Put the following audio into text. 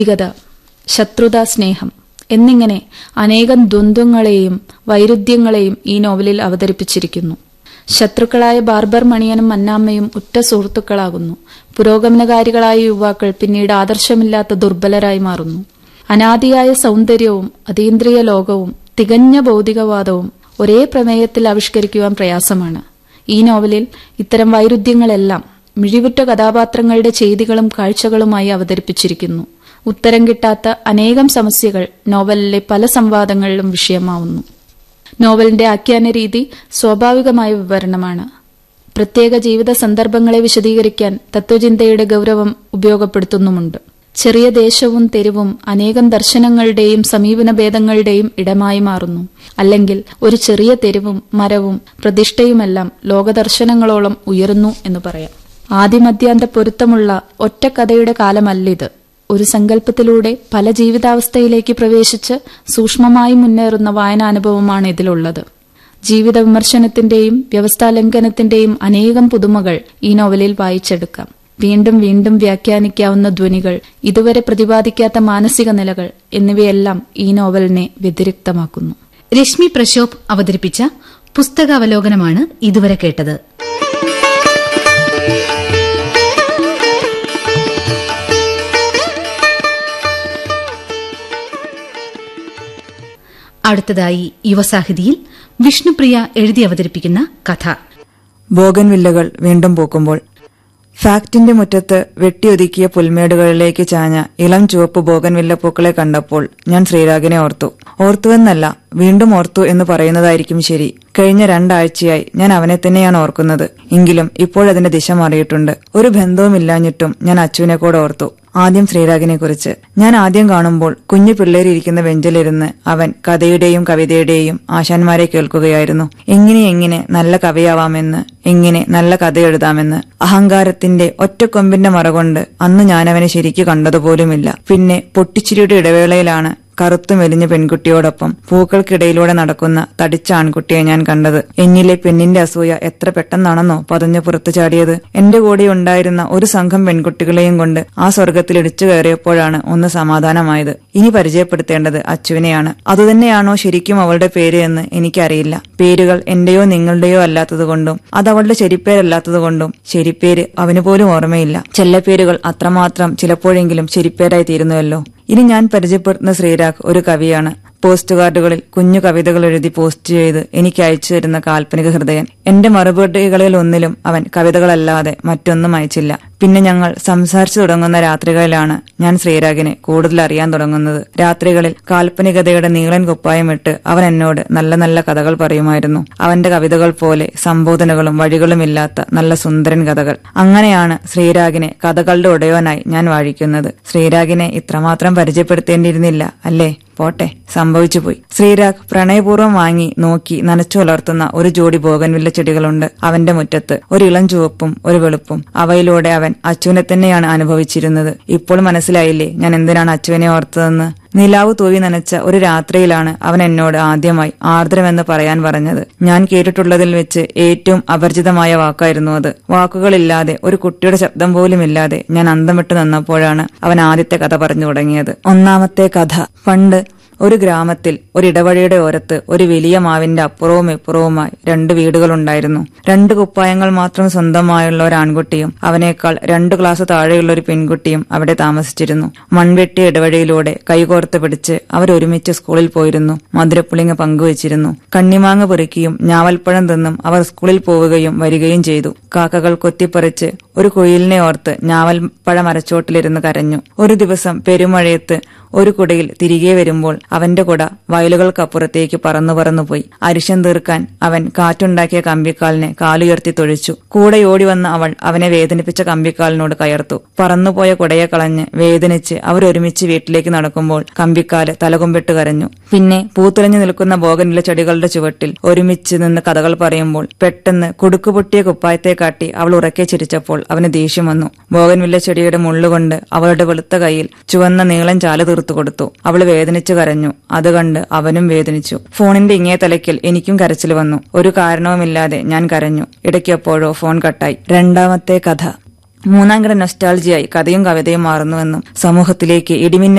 വ്യക്തിഗത ശത്രുത സ്നേഹം എന്നിങ്ങനെ അനേകം ദ്വന്ദ്വങ്ങളെയും വൈരുദ്ധ്യങ്ങളെയും ഈ നോവലിൽ അവതരിപ്പിച്ചിരിക്കുന്നു ശത്രുക്കളായ ബാർബർ മണിയനും മന്നാമ്മയും ഉറ്റ സുഹൃത്തുക്കളാകുന്നു പുരോഗമനകാരികളായ യുവാക്കൾ പിന്നീട് ആദർശമില്ലാത്ത ദുർബലരായി മാറുന്നു അനാദിയായ സൗന്ദര്യവും അതീന്ദ്രിയ ലോകവും തികഞ്ഞ ഭൗതികവാദവും ഒരേ പ്രമേയത്തിൽ ആവിഷ്കരിക്കുവാൻ പ്രയാസമാണ് ഈ നോവലിൽ ഇത്തരം വൈരുദ്ധ്യങ്ങളെല്ലാം മിഴിവുറ്റ കഥാപാത്രങ്ങളുടെ ചെയ്തികളും കാഴ്ചകളുമായി അവതരിപ്പിച്ചിരിക്കുന്നു ഉത്തരം കിട്ടാത്ത അനേകം സമസ്യകൾ നോവലിലെ പല സംവാദങ്ങളിലും വിഷയമാവുന്നു നോവലിന്റെ ആഖ്യാന രീതി സ്വാഭാവികമായ വിവരണമാണ് പ്രത്യേക ജീവിത സന്ദർഭങ്ങളെ വിശദീകരിക്കാൻ തത്വചിന്തയുടെ ഗൗരവം ഉപയോഗപ്പെടുത്തുന്നുമുണ്ട് ചെറിയ ദേശവും തെരുവും അനേകം ദർശനങ്ങളുടെയും സമീപന ഭേദങ്ങളുടെയും ഇടമായി മാറുന്നു അല്ലെങ്കിൽ ഒരു ചെറിയ തെരുവും മരവും പ്രതിഷ്ഠയുമെല്ലാം ലോകദർശനങ്ങളോളം ഉയരുന്നു എന്ന് പറയാം ആദിമധ്യാന്ത പൊരുത്തമുള്ള ഒറ്റ കഥയുടെ കാലമല്ലിത് ഒരു സങ്കല്പത്തിലൂടെ പല ജീവിതാവസ്ഥയിലേക്ക് പ്രവേശിച്ച് സൂക്ഷ്മമായി മുന്നേറുന്ന വായനാനുഭവമാണ് ഇതിലുള്ളത് ജീവിത വിമർശനത്തിന്റെയും വ്യവസ്ഥാലംഘനത്തിന്റെയും അനേകം പുതുമകൾ ഈ നോവലിൽ വായിച്ചെടുക്കാം വീണ്ടും വീണ്ടും വ്യാഖ്യാനിക്കാവുന്ന ധ്വനികൾ ഇതുവരെ പ്രതിപാദിക്കാത്ത മാനസിക നിലകൾ എന്നിവയെല്ലാം ഈ നോവലിനെ വ്യതിരിക്തമാക്കുന്നു രശ്മി പ്രശോഭ് അവതരിപ്പിച്ച പുസ്തകാവലോകനമാണ് ഇതുവരെ കേട്ടത് അടുത്തതായി യുവസാഹിതിയിൽ വിഷ്ണുപ്രിയ എഴുതി അവതരിപ്പിക്കുന്ന കഥ ബോഗൻവില്ലകൾ വീണ്ടും പൂക്കുമ്പോൾ ഫാക്ടിന്റെ മുറ്റത്ത് വെട്ടിയൊതുക്കിയ പുൽമേടുകളിലേക്ക് ചാഞ്ഞ ഇളം ചുവപ്പ് ബോഗൻവില്ല പൂക്കളെ കണ്ടപ്പോൾ ഞാൻ ശ്രീരാഗിനെ ഓർത്തു ഓർത്തുവെന്നല്ല വീണ്ടും ഓർത്തു എന്ന് പറയുന്നതായിരിക്കും ശരി കഴിഞ്ഞ രണ്ടാഴ്ചയായി ഞാൻ അവനെ തന്നെയാണ് ഓർക്കുന്നത് എങ്കിലും ഇപ്പോഴതിന്റെ ദിശ മാറിയിട്ടുണ്ട് ഒരു ബന്ധവുമില്ലാഞ്ഞിട്ടും ഞാൻ അച്ചുവിനെ കൂടെ ഓർത്തു ആദ്യം ശ്രീരാഗിനെ കുറിച്ച് ഞാൻ ആദ്യം കാണുമ്പോൾ കുഞ്ഞു പിള്ളേരിയ്ക്കുന്ന ബെഞ്ചിലിരുന്ന് അവൻ കഥയുടെയും കവിതയുടെയും ആശാന്മാരെ കേൾക്കുകയായിരുന്നു എങ്ങനെ എങ്ങനെ നല്ല കവിയാവാമെന്ന് എങ്ങനെ നല്ല കഥ എഴുതാമെന്ന് അഹങ്കാരത്തിന്റെ ഒറ്റക്കൊമ്പിന്റെ മറകൊണ്ട് അന്ന് ഞാനവനെ ശരിക്കു കണ്ടതുപോലുമില്ല പിന്നെ പൊട്ടിച്ചിരിയുടെ ഇടവേളയിലാണ് കറുത്തു മെലിഞ്ഞ പെൺകുട്ടിയോടൊപ്പം പൂക്കൾക്കിടയിലൂടെ നടക്കുന്ന തടിച്ച ആൺകുട്ടിയെ ഞാൻ കണ്ടത് എന്നിലെ പെണ്ണിന്റെ അസൂയ എത്ര പെട്ടെന്നാണെന്നോ പതഞ്ഞു പുറത്തു ചാടിയത് എന്റെ കൂടെ ഉണ്ടായിരുന്ന ഒരു സംഘം പെൺകുട്ടികളെയും കൊണ്ട് ആ സ്വർഗത്തിൽ ഇടിച്ചു കയറിയപ്പോഴാണ് ഒന്ന് സമാധാനമായത് ഇനി പരിചയപ്പെടുത്തേണ്ടത് അച്ചുവിനെയാണ് അതുതന്നെയാണോ ശരിക്കും അവളുടെ പേര് എന്ന് എനിക്കറിയില്ല പേരുകൾ എന്റെയോ നിങ്ങളുടെയോ അല്ലാത്തതുകൊണ്ടും അത് അവളുടെ ശരിപ്പേരല്ലാത്തതുകൊണ്ടും ശരിപ്പേര് അവന് പോലും ഓർമ്മയില്ല ചെല്ലപ്പേരുകൾ അത്രമാത്രം ചിലപ്പോഴെങ്കിലും ശരിപ്പേരായി തീരുന്നുവല്ലോ ഇനി ഞാൻ പരിചയപ്പെടുത്തുന്ന ശ്രീരാഗ് ഒരു കവിയാണ് പോസ്റ്റ് കാർഡുകളിൽ കുഞ്ഞു കവിതകൾ എഴുതി പോസ്റ്റ് ചെയ്ത് എനിക്ക് അയച്ചു തരുന്ന കാൽപ്പനിക ഹൃദയൻ എന്റെ മറുപടികളിൽ ഒന്നിലും അവൻ കവിതകളല്ലാതെ മറ്റൊന്നും അയച്ചില്ല പിന്നെ ഞങ്ങൾ സംസാരിച്ചു തുടങ്ങുന്ന രാത്രികളിലാണ് ഞാൻ ശ്രീരാഗിനെ കൂടുതൽ അറിയാൻ തുടങ്ങുന്നത് രാത്രികളിൽ കാൽപ്പനികതയുടെ നീളൻ കുപ്പായമിട്ട് അവൻ എന്നോട് നല്ല നല്ല കഥകൾ പറയുമായിരുന്നു അവന്റെ കവിതകൾ പോലെ സംബോധനകളും വഴികളുമില്ലാത്ത നല്ല സുന്ദരൻ കഥകൾ അങ്ങനെയാണ് ശ്രീരാഗിനെ കഥകളുടെ ഉടയവനായി ഞാൻ വാഴിക്കുന്നത് ശ്രീരാഗിനെ ഇത്രമാത്രം പരിചയപ്പെടുത്തേണ്ടിയിരുന്നില്ല അല്ലേ പോട്ടെ സംഭവിച്ചുപോയി ശ്രീരാഗ് പ്രണയപൂർവ്വം വാങ്ങി നോക്കി നനച്ചു വളർത്തുന്ന ഒരു ജോഡി ബോഗൻവില്ല ചെടികളുണ്ട് അവന്റെ മുറ്റത്ത് ഒരു ഇളം ചുവപ്പും ഒരു വെളുപ്പും അവയിലൂടെ അവൻ അച്ചുവിനെ തന്നെയാണ് അനുഭവിച്ചിരുന്നത് ഇപ്പോൾ മനസ്സിലായില്ലേ ഞാൻ എന്തിനാണ് അച്ചുവിനെ ഓർത്തതെന്ന് നിലാവ് തൂവി നനച്ച ഒരു രാത്രിയിലാണ് അവൻ എന്നോട് ആദ്യമായി ആർദ്രമെന്ന് പറയാൻ പറഞ്ഞത് ഞാൻ കേട്ടിട്ടുള്ളതിൽ വെച്ച് ഏറ്റവും അപരിചിതമായ വാക്കായിരുന്നു അത് വാക്കുകളില്ലാതെ ഒരു കുട്ടിയുടെ ശബ്ദം പോലും ഇല്ലാതെ ഞാൻ അന്തം വിട്ടു നിന്നപ്പോഴാണ് അവൻ ആദ്യത്തെ കഥ പറഞ്ഞു തുടങ്ങിയത് ഒന്നാമത്തെ കഥ പണ്ട് ഒരു ഗ്രാമത്തിൽ ഒരിടവഴിയുടെ ഓരത്ത് ഒരു വലിയ മാവിന്റെ അപ്പുറവും ഇപ്പുറവുമായി രണ്ട് വീടുകളുണ്ടായിരുന്നു രണ്ട് കുപ്പായങ്ങൾ മാത്രം സ്വന്തമായുള്ള ഒരു ആൺകുട്ടിയും അവനേക്കാൾ രണ്ട് ക്ലാസ് താഴെയുള്ള ഒരു പെൺകുട്ടിയും അവിടെ താമസിച്ചിരുന്നു മൺവെട്ടിയ ഇടവഴിയിലൂടെ കൈകോർത്ത് പിടിച്ച് അവരൊരുമിച്ച് സ്കൂളിൽ പോയിരുന്നു മധുരപ്പുളിങ്ങ പങ്കുവച്ചിരുന്നു കണ്ണിമാങ്ങ പൊറുക്കിയും ഞാവൽപ്പഴം തിന്നും അവർ സ്കൂളിൽ പോവുകയും വരികയും ചെയ്തു കാക്കകൾ കൊത്തിപ്പറിച്ച് ഒരു കുയിലിനെ ഓർത്ത് ഞാവൽപ്പഴ മരച്ചോട്ടിലിരുന്ന് കരഞ്ഞു ഒരു ദിവസം പെരുമഴയത്ത് ഒരു കുടയിൽ തിരികെ വരുമ്പോൾ അവന്റെ കുട വയലുകൾക്കപ്പുറത്തേക്ക് പറന്നു പറന്നുപോയി അരിശം തീർക്കാൻ അവൻ കാറ്റുണ്ടാക്കിയ കമ്പിക്കാലിനെ കാലുയർത്തി തൊഴിച്ചു കൂടെ ഓടി വന്ന അവൾ അവനെ വേദനിപ്പിച്ച കമ്പിക്കാലിനോട് കയർത്തു പറന്നുപോയ കുടയെ കളഞ്ഞ് വേദനിച്ച് അവരൊരുമിച്ച് വീട്ടിലേക്ക് നടക്കുമ്പോൾ കമ്പിക്കാല് തലകുമ്പിട്ട് കരഞ്ഞു പിന്നെ പൂത്തുലഞ്ഞു നിൽക്കുന്ന ബോഗനിലെ ചെടികളുടെ ചുവട്ടിൽ ഒരുമിച്ച് നിന്ന് കഥകൾ പറയുമ്പോൾ പെട്ടെന്ന് കുടുക്കുപൊട്ടിയ കുപ്പായത്തെ കാട്ടി അവൾ ഉറക്കെ ചിരിച്ചപ്പോൾ അവന് ദേഷ്യം വന്നു ബോഗൻവില്ല ചെടിയുടെ മുള്ളുകൊണ്ട് അവളുടെ വെളുത്ത കൈയിൽ ചുവന്ന നീളം ചാല് തീർത്തു കൊടുത്തു അവൾ വേദനിച്ചു കരഞ്ഞു അത് കണ്ട് അവനും വേദനിച്ചു ഫോണിന്റെ ഇങ്ങേ തലയ്ക്കൽ എനിക്കും കരച്ചിൽ വന്നു ഒരു കാരണവുമില്ലാതെ ഞാൻ കരഞ്ഞു ഇടയ്ക്കെപ്പോഴോ ഫോൺ കട്ടായി രണ്ടാമത്തെ കഥ മൂന്നാംകിട നൊസ്റ്റാൾജിയായി കഥയും കവിതയും മാറുന്നുവെന്നും സമൂഹത്തിലേക്ക് ഇടിമിന്നൽ